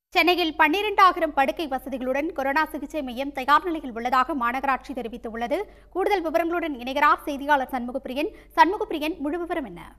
சென்னையில் பன்னிரண்டாயிரம் படுக்கை வசதிகளுடன் கொரோனா சிகிச்சை மையம் தயார் நிலையில் உள்ளதாக மாநகராட்சி தெரிவித்துள்ளது கூடுதல் விவரங்களுடன் இணைகிறார் செய்தியாளர் சண்முகப்பிரியன் சண்முகப்பிரியன் முழு விவரம் என்ன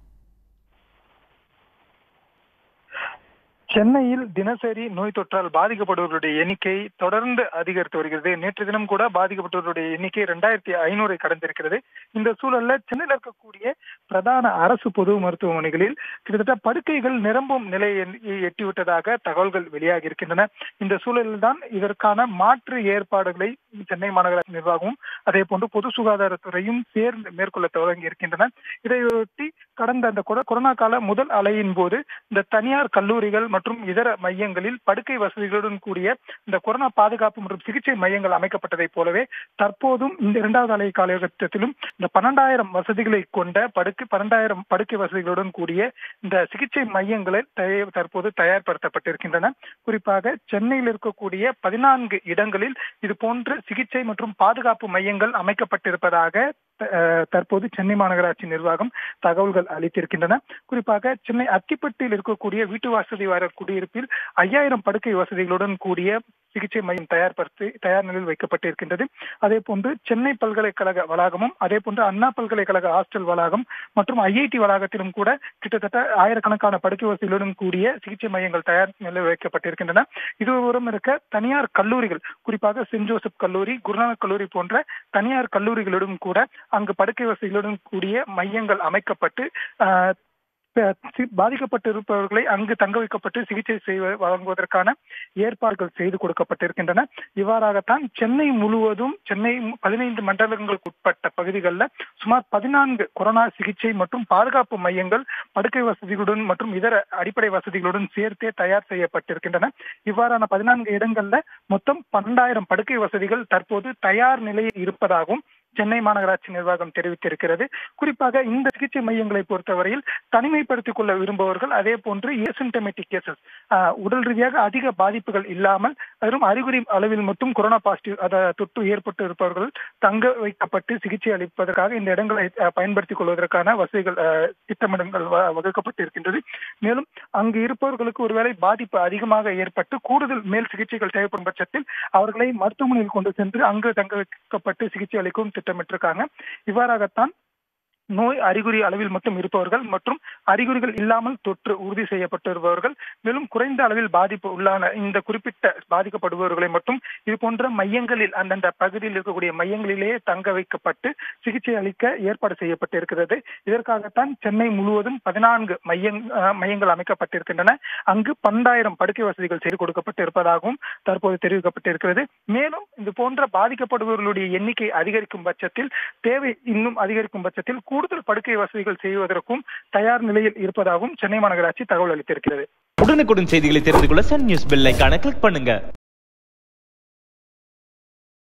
சென்னையில் தினசரி நோய் தொற்றால் பாதிக்கப்படுபவர்களுடைய எண்ணிக்கை தொடர்ந்து அதிகரித்து வருகிறது நேற்று தினம் கூட பாதிக்கப்பட்டவர்களுடைய எண்ணிக்கை ரெண்டாயிரத்தி ஐநூறை கடந்திருக்கிறது இந்த சூழல்ல சென்னையில் இருக்கக்கூடிய பிரதான அரசு பொது மருத்துவமனைகளில் கிட்டத்தட்ட படுக்கைகள் நிரம்பும் நிலையை எட்டிவிட்டதாக தகவல்கள் வெளியாகி இருக்கின்றன இந்த சூழலில் தான் இதற்கான மாற்று ஏற்பாடுகளை சென்னை மாநகராட்சி நிர்வாகமும் அதே போன்று பொது சுகாதாரத்துறையும் சேர்ந்து மேற்கொள்ள தொடங்கி இருக்கின்றன இதையொட்டி கடந்த அந்த கொர- கொரோனா கால முதல் அலையின் போது இந்த தனியார் கல்லூரிகள் மற்றும் இதர மையங்களில் படுக்கை வசதிகளுடன் கூடிய இந்த கொரோனா பாதுகாப்பு மற்றும் சிகிச்சை மையங்கள் அமைக்கப்பட்டதைப் போலவே தற்போதும் இந்த இரண்டாவது அலை காலகட்டத்திலும் இந்த பன்னெண்டாயிரம் வசதிகளை கொண்ட படுக்கை பன்னெண்டாயிரம் படுக்கை வசதிகளுடன் கூடிய இந்த சிகிச்சை மையங்களை தய- தற்போது தயார்படுத்தப்பட்டிருக்கின்றன குறிப்பாக சென்னையில் இருக்கக்கூடிய பதினான்கு இடங்களில் இது போன்ற சிகிச்சை மற்றும் பாதுகாப்பு மையங்கள் அமைக்கப்பட்டிருப்பதாக அஹ், தற்போது சென்னை மாநகராட்சி நிர்வாகம் தகவல்கள் அளித்திருக்கின்றன குறிப்பாக சென்னை அத்திப்பட்டியில் இருக்கக்கூடிய வீட்டு வசதி வார குடியிருப்பில் ஐயாயிரம் படுக்கை வசதிகளுடன் கூடிய சிகிச்சை மையம் தயார்படுத்தி தயார் நிலையில் வைக்கப்பட்டிருக்கின்றது அதே போன்று சென்னை பல்கலைக்கழக வளாகமும் அதே போன்று அண்ணா பல்கலைக்கழக ஹாஸ்டல் வளாகம் மற்றும் ஐஐடி வளாகத்திலும் கூட கிட்டத்தட்ட ஆயிரக்கணக்கான படுக்கை வசதிகளுடன் கூடிய சிகிச்சை மையங்கள் தயார் நிலையில் வைக்கப்பட்டிருக்கின்றன இது ஒரு இருக்க தனியார் கல்லூரிகள் குறிப்பாக சென்ட் ஜோசப் கல்லூரி குருநானக் கல்லூரி போன்ற தனியார் கல்லூரிகளிடம் கூட அங்கு படுக்கை வசதிகளுடன் கூடிய மையங்கள் அமைக்கப்பட்டு ஆஹ், ப- சி- பாதிக்கப்பட்டிருப்பவர்களை அங்கு தங்க வைக்கப்பட்டு சிகிச்சை செய்வ வழங்குவதற்கான ஏற்பாடுகள் செய்து கொடுக்கப்பட்டிருக்கின்றன இவ்வாறாகத்தான் சென்னை முழுவதும் சென்னை பதினைந்து மண்டலங்களுக்கு உட்பட்ட பகுதிகளில் சுமார் பதினான்கு கொரோனா சிகிச்சை மற்றும் பாதுகாப்பு மையங்கள் படுக்கை வசதிகளுடன் மற்றும் இதர அடிப்படை வசதிகளுடன் சேர்த்தே தயார் செய்யப்பட்டிருக்கின்றன இவ்வாறான பதினான்கு இடங்கள்ல மொத்தம் பன்னெண்டாயிரம் படுக்கை வசதிகள் தற்போது தயார் நிலையில் இருப்பதாகவும் சென்னை மாநகராட்சி நிர்வாகம் தெரிவித்திருக்கிறது குறிப்பாக இந்த சிகிச்சை மையங்களை பொறுத்தவரையில் தனிமைப்படுத்திக் கொள்ள விரும்புபவர்கள் அதே போன்று ஏசிம்டமேட்டிக் கேசஸ் உடல் ரீதியாக அதிக பாதிப்புகள் இல்லாமல் வெறும் அறிகுறி அளவில் மட்டும் கொரோனா பாசிட்டிவ் அத தொற்று ஏற்பட்டு இருப்பவர்கள் தங்க வைக்கப்பட்டு சிகிச்சை அளிப்பதற்காக இந்த இடங்களை அஹ், பயன்படுத்திக் கொள்வதற்கான வசதிகள் அஹ், திட்டமிடங்கள் வ- வகுக்கப்பட்டிருக்கின்றது மேலும் அங்கு இருப்பவர்களுக்கு ஒருவேளை பாதிப்பு அதிகமாக ஏற்பட்டு கூடுதல் மேல் சிகிச்சைகள் தேவைப்படும் பட்சத்தில் அவர்களை மருத்துவமனையில் கொண்டு சென்று அங்கு தங்க வைக்கப்பட்டு சிகிச்சை அளிக்கவும் திட்டமிட்டிருக்காங்க இவ்வாறாகத்தான் நோய் அறிகுறி அளவில் மட்டும் இருப்பவர்கள் மற்றும் அறிகுறிகள் இல்லாமல் தொற்று உறுதி செய்யப்பட்டிருப்பவர்கள் மேலும் குறைந்த அளவில் பாதிப்பு உள்ளான இந்த குறிப்பிட்ட பாதிக்கப்படுபவர்களை மட்டும் இது போன்ற மையங்களில் அந்தந்த பகுதியில் இருக்கக்கூடிய மையங்களிலேயே தங்க வைக்கப்பட்டு சிகிச்சை அளிக்க ஏற்பாடு செய்யப்பட்டிருக்கிறது இதற்காகத்தான் சென்னை முழுவதும் பதினான்கு மையங் அஹ், மையங்கள் அமைக்கப்பட்டிருக்கின்றன அங்கு பன்னெண்டாயிரம் படுக்கை வசதிகள் செய்து கொடுக்கப்பட்டிருப்பதாகவும் தற்போது தெரிவிக்கப்பட்டிருக்கிறது மேலும் இது போன்ற பாதிக்கப்படுபவர்களுடைய எண்ணிக்கை அதிகரிக்கும் பட்சத்தில் தேவை இன்னும் அதிகரிக்கும் பட்சத்தில் கூடுதல் படுக்கை வசதிகள் செய்வதற்கும் தயார் நிலையில் இருப்பதாகவும் சென்னை மாநகராட்சி தகவல் அளித்திருக்கிறது உடனுக்குடன் செய்திகளை தெரிந்து கொள்ள சன் நியூஸ் பெல் ஐகானை கிளிக் பண்ணுங்க